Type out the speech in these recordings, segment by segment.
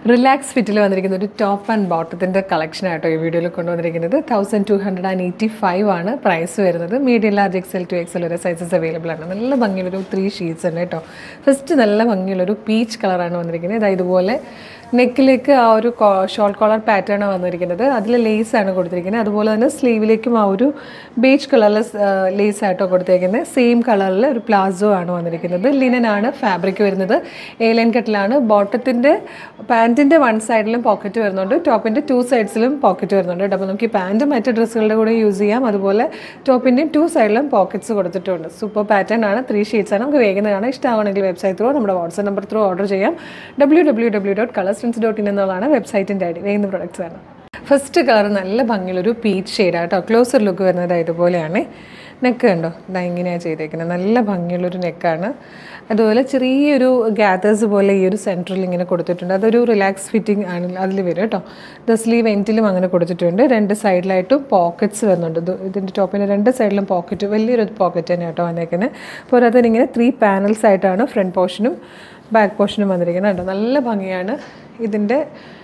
relax ഫിറ്റിൽ വന്നിരിക്കുന്ന ഒരു top and ബോട്ടത്തിൻ്റെ collection ആയിട്ടോ ഈ വീഡിയോയിൽ കൊണ്ടുവന്നിരിക്കുന്നത് thousand two hundred and eighty five ആണ് പ്രൈസ് വരുന്നത് medium large XL two XL വരെ സൈസസ് അവൈലബിൾ ആണ് നല്ല ഭംഗിയുള്ളൊരു ത്രീ ഷീറ്റ്സ് ഉണ്ട് കേട്ടോ ഫസ്റ്റ് നല്ല ഭംഗിയുള്ളൊരു പീച്ച് കളറാണ് വന്നിരിക്കുന്നത് ഇതാ ഇതുപോലെ നെക്കിലേക്ക് ആ ഒരു ഷോൾ കോളർ പാറ്റേൺ വന്നിരിക്കുന്നത് അതിൽ ലേസ് ആണ് കൊടുത്തിരിക്കുന്നത് അതുപോലെ തന്നെ സ്ലീവിലേക്കും ആ ഒരു ബേജ് കളറിൽ ലേസ് ആയിട്ടോ കൊടുത്തിരിക്കുന്നത് സെയിം കളറിൽ ഒരു പ്ലാസോ ആണ് വന്നിരിക്കുന്നത് ലിനൻ ആണ് ഫാബ്രിക് വരുന്നത് എ ലൈൻ കട്ടിലാണ് ബോട്ടത്തിൻ്റെ പാൻറ്റിൻ്റെ വൺ സൈഡിലും പോക്കറ്റ് വരുന്നുണ്ട് ടോപ്പിൻ്റെ ടു സൈഡ്സിലും പോക്കറ്റ് വരുന്നുണ്ട് കേട്ടോ അപ്പോൾ നമുക്ക് ഈ പാൻറ്റ് മറ്റ് ഡ്രസ്സുകളുടെ കൂടെ യൂസ് ചെയ്യാം അതുപോലെ ടോപ്പിൻ്റെയും ടു സൈഡിലും പോക്കറ്റ്സ് കൊടുത്തിട്ടുണ്ട് സൂപ്പർ പാറ്റേൺ ആണ് ത്രീ ഷീറ്റ്സ് ആണ് നമുക്ക് വേഗം കാണാം ഇഷ്ടമാണെങ്കിൽ വെബ്സൈറ്റ് ത്രൂ നമ്മുടെ വാട്സ്ആപ്പ് നമ്പർ ത്രൂ ഓർഡർ ചെയ്യാം W W W dot colour trends dot in എന്നുള്ളതാണ് വെബ്സൈറ്റിൻ്റെ ഐ ഡി വേഗം പ്രൊഡക്ട്സ് ആണ് ഫസ്റ്റ് കളർ നല്ല ഭംഗിയുള്ളൊരു പീച്ച് ഷെയ്ഡാണ് കേട്ടോ ക്ലോസർ ലുക്ക് വരുന്നത് ഇതുപോലെയാണ് നെക്ക് കണ്ടോ ഇതാ ഇങ്ങനെയാണ് ചെയ്തേക്കുന്നത് നല്ല ഭംഗിയുള്ളൊരു നെക്കാണ് അതുപോലെ ചെറിയൊരു ഗ്യാതേഴ്സ് പോലെ ഈ ഒരു സെൻറ്ററിൽ ഇങ്ങനെ കൊടുത്തിട്ടുണ്ട് അതൊരു റിലാക്സ് ഫിറ്റിംഗ് ആണ് അതിൽ വരും കേട്ടോ ദ സ്ലീവ് എൻറ്റിലും അങ്ങനെ കൊടുത്തിട്ടുണ്ട് രണ്ട് സൈഡിലായിട്ടും പോക്കറ്റ്സ് വരുന്നുണ്ട് ഇത് ഇതിൻ്റെ ടോപ്പിൻ്റെ രണ്ട് സൈഡിലും പോക്കറ്റ് വലിയൊരു പോക്കറ്റ് തന്നെ കേട്ടോ വന്നേക്കുന്നത് അപ്പോൾ അതിനിങ്ങനെ ത്രീ പാനൽസ് ആയിട്ടാണ് ഫ്രണ്ട് പോർഷനും ബാക്ക് പോർഷനും വന്നിരിക്കുന്നത് കേട്ടോ നല്ല ഭംഗിയാണ് ഇതിൻ്റെ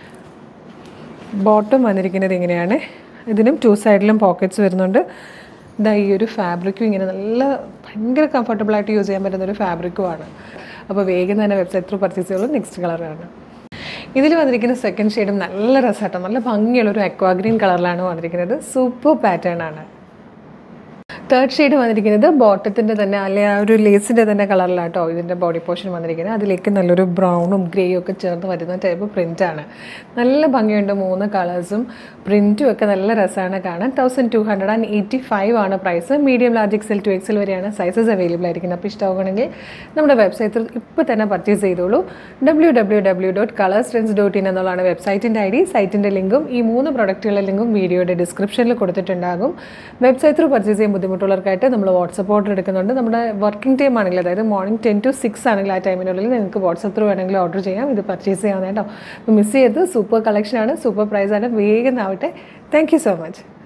ബോട്ടം വന്നിരിക്കുന്നത് ഇങ്ങനെയാണ് ഇതിനും ടു സൈഡിലും പോക്കറ്റ്സ് വരുന്നുണ്ട് ഇതാ ഈ ഒരു ഫാബ്രിക്കും ഇങ്ങനെ നല്ല ഭയങ്കര കംഫർട്ടബിളായിട്ട് യൂസ് ചെയ്യാൻ പറ്റുന്ന ഒരു ഫാബ്രിക്കുമാണ് അപ്പോൾ വേഗം തന്നെ വെബ്സൈറ്റ് ത്രൂ പർച്ചേസ് ചെയ്യുള്ളൂ നെക്സ്റ്റ് കളറാണ് ഇതിൽ വന്നിരിക്കുന്ന സെക്കൻഡ് ഷെയ്ഡും നല്ല രസമാട്ടോ നല്ല ഭംഗിയുള്ള ഒരു അക്വാഗ്രീൻ കളറിലാണ് വന്നിരിക്കുന്നത് സൂപ്പർ പാറ്റേൺ ആണ് തേർഡ് ഷെയ്ഡ് വന്നിരിക്കുന്നത് ബോട്ടത്തിൻ്റെ തന്നെ അല്ലെ ആ ഒരു ലേസിൻ്റെ തന്നെ കളറിലാട്ടോ ഇതിൻ്റെ ബോഡി പോർഷൻ വന്നിരിക്കുന്നത് അതിലേക്ക് നല്ലൊരു ബ്രൗണും ഗ്രേയും ഒക്കെ ചേർന്ന് വരുന്ന ടൈപ്പ് പ്രിൻ്റാണ് നല്ല ഭംഗിയുണ്ട് മൂന്ന് കളേഴ്സും പ്രിൻറ്റും ഒക്കെ നല്ല രസമാണ് കാണാൻ thousand two hundred and eighty five ആണ് price medium large XL two XL വരെയാണ് സൈസസ് അവൈലബിൾ ആയിരിക്കുന്നത് അപ്പോൾ ഇഷ്ടമാകണമെങ്കിൽ നമ്മുടെ വെബ്സൈറ്റിൽ ഇപ്പോൾ തന്നെ പർച്ചേസ് ചെയ്തോളൂ W W W dot colours trends dot in എന്നുള്ളതാണ് വെബ്സൈറ്റിൻ്റെ ഐ ഡി സൈറ്റിൻ്റെ ലിങ്കും ഈ മൂന്ന് പ്രൊഡക്റ്റുകളുടെ ലിങ്കും വീഡിയോയുടെ ഡിസ്ക്രിപ്ഷനിൽ കൊടുത്തിട്ടുണ്ടാകും വെബ്സൈറ്റ് ത്രൂ പർച്ചേസ് ചെയ്യാൻ ബുദ്ധിമുട്ടുള്ളവർക്കായിട്ട് നമ്മൾ വാട്സപ്പ് ഓർഡർ എടുക്കുന്നുണ്ട് നമ്മുടെ വർക്കിംഗ് ടൈം ആണെങ്കിൽ അതായത് മോർണിംഗ് ടെൻ ടു സിക്സ് ആണെങ്കിൽ ആ ടൈമിനുള്ളിൽ നിങ്ങൾക്ക് വാട്സപ്പ് ത്രൂ വേണമെങ്കിൽ ഓർഡർ ചെയ്യാം ഇത് പർച്ചേസ് ചെയ്യാവുന്ന കേട്ടോ മിസ് ചെയ്ത് സൂപ്പർ കളക്ഷനാണ് സൂപ്പർ പ്രൈസാണ് വേഗം ആവട്ടെ താങ്ക് യു സോ മച്ച്